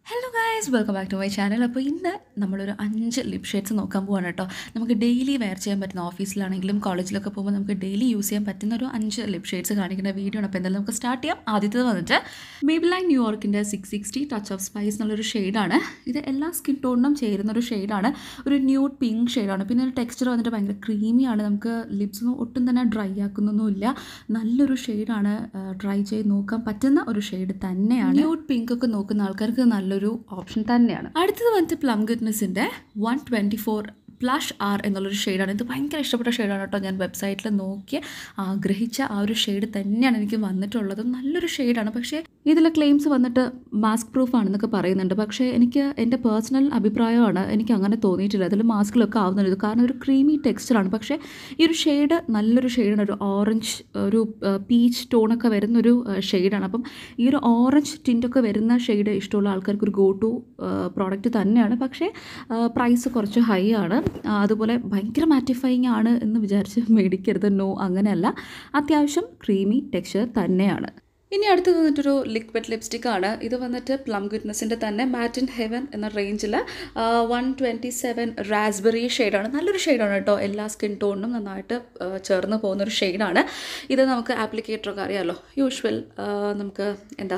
hello guys welcome back to my channel അപ്പോൾ ഇന്ന് നമ്മളൊരു അഞ്ച് ലിപ് ഷെയ്ഡ്സ് നോക്കാൻ പോവാണ് കേട്ടോ നമുക്ക് ഡെയിലി വെയർ ചെയ്യാൻ പറ്റുന്ന ഓഫീസിലാണെങ്കിലും കോളേജിലൊക്കെ പോകുമ്പോൾ നമുക്ക് ഡെയിലി യൂസ് ചെയ്യാൻ പറ്റുന്ന ഒരു അഞ്ച് ലിപ് ഷെയ്ഡ്സ് കാണിക്കുന്ന വീഡിയോ ആണ് അപ്പോൾ എന്തായാലും നമുക്ക് സ്റ്റാർട്ട് ചെയ്യാം ആദ്യത്തേത് വന്നിട്ട് മേബിലൈൻ ന്യൂയോർക്കിൻ്റെ six sixty touch of spice എന്നുള്ളൊരു ഷെയ്ഡാണ് ഇത് എല്ലാ സ്കിൻ ടോണിനും ചേരുന്ന ഒരു ഷെയ്ഡാണ് ഒരു ന്യൂഡ് പിങ്ക് ഷെയ്ഡാണ് പിന്നെ ഒരു ടെക്സ്ചർ വന്നിട്ട് ഭയങ്കര ക്രീമിയാണ് നമുക്ക് ലിപ്സ് ഒട്ടും തന്നെ ഡ്രൈ ആക്കുന്നൊന്നുമില്ല നല്ലൊരു ഷെയ്ഡാണ് ട്രൈ ചെയ്ത് നോക്കാൻ പറ്റുന്ന ഒരു ഷെയ്ഡ് തന്നെയാണ് ന്യൂഡ് പിങ്ക് ഒക്കെ നോക്കുന്ന ആൾക്കാർക്ക് നല്ലൊരു ഓപ്ഷൻ തന്നെയാണ് അടുത്തത് വന്നിട്ട് പ്ലം ഗുഡ്നസിൻ്റെ one twenty four plush R എന്നുള്ളൊരു ഷെയ്ഡാണ് ഇത് ഭയങ്കര ഇഷ്ടപ്പെട്ട ഷെയ്ഡാണ് കേട്ടോ ഞാൻ വെബ്സൈറ്റിൽ നോക്കി ആഗ്രഹിച്ച ആ ഒരു ഷെയ്ഡ് തന്നെയാണ് എനിക്ക് വന്നിട്ടുള്ളത് നല്ലൊരു ഷെയ്ഡാണ് പക്ഷേ ഇതിലെ ക്ലെയിംസ് വന്നിട്ട് മാസ്ക് പ്രൂഫ് ആണെന്നൊക്കെ പറയുന്നുണ്ട് പക്ഷേ എനിക്ക് എൻ്റെ പേഴ്സണൽ അഭിപ്രായമാണ് എനിക്ക് അങ്ങനെ തോന്നിയിട്ടില്ല അതിൽ മാസ്കിലൊക്കെ ആവുന്നുണ്ട് കാരണം ഒരു ക്രീമി ടെക്സ്ചറാണ് പക്ഷേ ഈ ഒരു ഷെയ്ഡ് നല്ലൊരു ഷെയ്ഡാണ് ഒരു ഓറഞ്ച് ഒരു പീച്ച് ടോണൊക്കെ വരുന്നൊരു ഷെയ്ഡാണ് അപ്പം ഈ ഒരു ഓറഞ്ച് ടിൻ്റൊക്കെ വരുന്ന ഷെയ്ഡ് ഇഷ്ടമുള്ള ആൾക്കാർക്ക് ഒരു ഗോ ടു പ്രോഡക്റ്റ് തന്നെയാണ് പക്ഷേ പ്രൈസ് കുറച്ച് ഹൈ ആണ് ആ, അതുപോലെ ഭയങ്കര മാറ്റിഫൈങ് ആണ് എന്ന് വിചാരിച്ച് മേടിക്കരുത് നോ അങ്ങനെയല്ല അത്യാവശ്യം ക്രീമി ടെക്സ്ചർ തന്നെയാണ് ഇനി അടുത്തത് വന്നിട്ടൊരു ലിക്വിഡ് ലിപ്സ്റ്റിക് ആണ് ഇത് വന്നിട്ട് പ്ലം ഗുഡ്നസിൻ്റെ തന്നെ മാറ്റ് ഇൻ ഹെവൻ എന്ന റേഞ്ചിൽ വൺ ട്വൻറ്റി സെവൻ റാസ്ബെറി ഷെയ്ഡാണ് നല്ലൊരു ഷെയ്ഡാണ് കേട്ടോ എല്ലാ സ്കിൻ ടോണിനും നന്നായിട്ട് ആ, ചേർന്ന് പോകുന്ന ഒരു ഷെയ്ഡാണ് ഇത് നമുക്ക് ആപ്ലിക്കേറ്ററൊക്കെ അറിയാമല്ലോ യൂഷ്വൽ നമുക്ക് എന്താ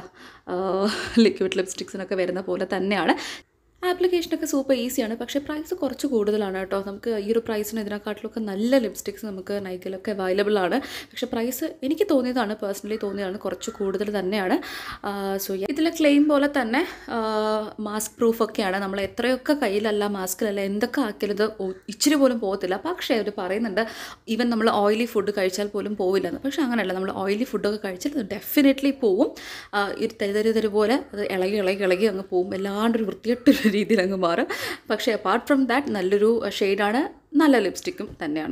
ലിക്വിഡ് ലിപ്സ്റ്റിക്സിനൊക്കെ വരുന്ന പോലെ തന്നെയാണ് ആപ്ലിക്കേഷനൊക്കെ സൂപ്പർ ഈസിയാണ് പക്ഷേ പ്രൈസ് കുറച്ച് കൂടുതലാണ് കേട്ടോ നമുക്ക് ഈ ഒരു പ്രൈസിന് ഇതിനെക്കാട്ടിലൊക്കെ നല്ല ലിപ്സ്റ്റിക്സ് നമുക്ക് നൈക്കിലൊക്കെ അവൈലബിൾ ആണ് പക്ഷേ പ്രൈസ് എനിക്ക് തോന്നിയതാണ് പേഴ്സണലി തോന്നിയതാണ് കുറച്ച് കൂടുതൽ തന്നെയാണ് സോ ഇതിലെ ക്ലെയിം പോലെ തന്നെ മാസ്ക് പ്രൂഫൊക്കെയാണ് നമ്മൾ എത്രയൊക്കെ കയ്യിലല്ല മാസ്കിലല്ല എന്തൊക്കെ ആക്കിയത് ഇച്ചിരി പോലും പോകത്തില്ല പക്ഷേ അവർ പറയുന്നുണ്ട് ഈവൻ നമ്മൾ ഓയിലി ഫുഡ് കഴിച്ചാൽ പോലും പോവില്ലെന്ന് പക്ഷേ അങ്ങനെയല്ല നമ്മൾ ഓയിലി ഫുഡൊക്കെ കഴിച്ചാൽ അത് ഡെഫിനറ്റ്ലി പോവും ആ, ഈ തരി തരി പോലെ അത് ഇളകി ഇളകി ഇളകി അങ്ങ് പോവും എല്ലാണ്ട് ഒരു വൃത്തികെട്ടൊരു രീതിയിൽ അങ്ങ് മാറും പക്ഷേ അപ്പാർട്ട് ഫ്രം ദാറ്റ് നല്ലൊരു ഷെയ്ഡാണ് നല്ല ലിപ്സ്റ്റിക്കും തന്നെയാണ്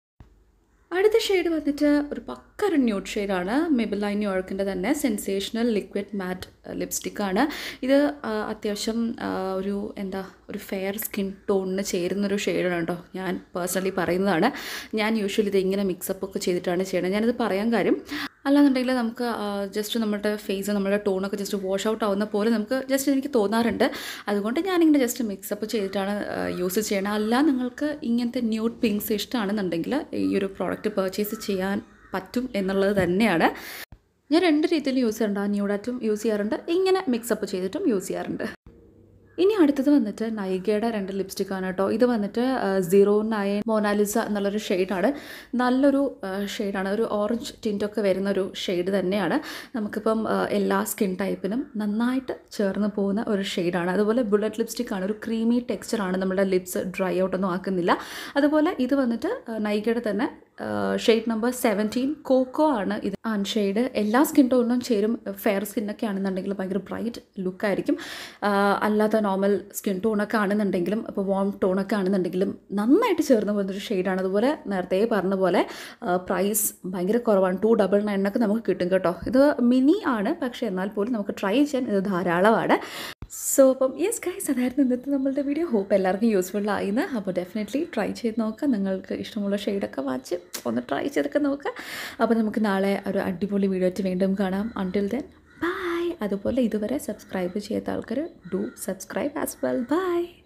അടുത്ത ഷെയ്ഡ് വന്നിട്ട് ഒരു പക്ക ഒരു ന്യൂഡ് ഷെയ്ഡാണ് മെബിലൈൻ ന്യൂയോർക്കിൻ്റെ തന്നെ സെൻസേഷണൽ ലിക്വിഡ് മാറ്റ് ലിപ്സ്റ്റിക്കാണ് ഇത് ആ, അത്യാവശ്യം ആ, ഒരു എന്താ ഒരു ഫെയർ സ്കിൻ ടോണിന് ചേരുന്നൊരു ഷെയ്ഡാണ് കേട്ടോ ഞാൻ പേഴ്സണലി പറയുന്നതാണ് ഞാൻ യൂഷ്വലി ഇത് ഇങ്ങനെ മിക്സപ്പ് ഒക്കെ ചെയ്തിട്ടാണ് ചെയ്യണത് ഞാനിത് പറയാൻ കാര്യം അല്ലാന്നുണ്ടെങ്കിൽ നമുക്ക് ജസ്റ്റ് നമ്മുടെ ഫേസ് നമ്മുടെ ടോണൊക്കെ ജസ്റ്റ് വാഷ് ഔട്ട് ആവുന്ന പോലെ നമുക്ക് ജസ്റ്റ് എനിക്ക് തോന്നാറുണ്ട് അതുകൊണ്ട് ഞാനിങ്ങനെ ജസ്റ്റ് മിക്സപ്പ് ചെയ്തിട്ടാണ് യൂസ് ചെയ്യണത് അല്ല നിങ്ങൾക്ക് ഇങ്ങനത്തെ ന്യൂഡ് പിങ്ക്സ് ഇഷ്ടമാണെന്നുണ്ടെങ്കിൽ ഈ ഒരു പ്രോഡക്റ്റ് പർച്ചേസ് ചെയ്യാൻ പറ്റും എന്നുള്ളത് തന്നെയാണ് ഞാൻ രണ്ട് രീതിയിൽ യൂസ് ചെയ്യാറുണ്ട് ആ ന്യൂഡാറ്റും യൂസ് ചെയ്യാറുണ്ട് ഇങ്ങനെ മിക്സപ്പ് ചെയ്തിട്ടും യൂസ് ചെയ്യാറുണ്ട് ഇനി അടുത്തത് വന്നിട്ട് നൈകയുടെ രണ്ട് ലിപ്സ്റ്റിക്കാണ് കേട്ടോ ഇത് വന്നിട്ട് സീറോ നയൻ മൊനാലിസ എന്നുള്ളൊരു ഷെയ്ഡാണ് നല്ലൊരു ഷെയ്ഡാണ് ഒരു ഓറഞ്ച് ടിൻറ്റൊക്കെ വരുന്ന ഒരു ഷെയ്ഡ് തന്നെയാണ് നമുക്കിപ്പം ആ, എല്ലാ സ്കിൻ ടൈപ്പിനും നന്നായിട്ട് ചേർന്ന് പോകുന്ന ഒരു ഷെയ്ഡാണ് അതുപോലെ ബുള്ളറ്റ് ലിപ്സ്റ്റിക്കാണ് ഒരു ക്രീമി ടെക്സ്ചറാണ് നമ്മുടെ ലിപ്സ് ഡ്രൈ ഔട്ടൊന്നും ആക്കുന്നില്ല അതുപോലെ ഇത് വന്നിട്ട് ആ, നൈകയുടെ തന്നെ ഷെയ്ഡ് നമ്പർ സെവൻറ്റീൻ കോക്കോ ആണ് ഇത് ആൺ ഷെയ്ഡ് എല്ലാ സ്കിൻ ടോണിനും ചേരും ഫെയർ സ്കിന്നൊക്കെ ആണെന്നുണ്ടെങ്കിൽ ഭയങ്കര ബ്രൈറ്റ് ലുക്കായിരിക്കും അല്ലാത്ത നോർമൽ സ്കിൻ ടോണൊക്കെ ആണെന്നുണ്ടെങ്കിലും ഇപ്പോൾ വാം ടോണൊക്കെ ആണെന്നുണ്ടെങ്കിലും നന്നായിട്ട് ചേർന്ന് പോകുന്നൊരു ഷെയ്ഡാണ് അതുപോലെ നേരത്തെ പറഞ്ഞ പോലെ പ്രൈസ് ഭയങ്കര കുറവാണ് ടു ഡബിൾ നയനൊക്കെ നമുക്ക് കിട്ടും കേട്ടോ ഇത് മിനി ആണ് പക്ഷേ എന്നാൽ പോലും നമുക്ക് ട്രൈ ചെയ്യാൻ ഇത് ധാരാളമാണ് സോ അപ്പം യെസ് ഗൈസ് അതായിരുന്നു ഇന്നത്തെ നമ്മളുടെ വീഡിയോ ഹോപ്പ് എല്ലാവർക്കും യൂസ്ഫുൾ ആയിന്ന് അപ്പോൾ ഡെഫിനറ്റ്ലി ട്രൈ ചെയ്ത് നോക്കാം നിങ്ങൾക്ക് ഇഷ്ടമുള്ള ഷെയ്ഡൊക്കെ വാച്ച് ഒന്ന് ട്രൈ ചെയ്തൊക്കെ നോക്കാം അപ്പോൾ നമുക്ക് നാളെ ഒരു അടിപൊളി വീഡിയോ ആയിട്ട് വീണ്ടും കാണാം അൺടിൽ ദെൻ ബൈ അതുപോലെ ഇതുവരെ സബ്സ്ക്രൈബ് ചെയ്യാത്ത ആൾക്കാർ do subscribe as well by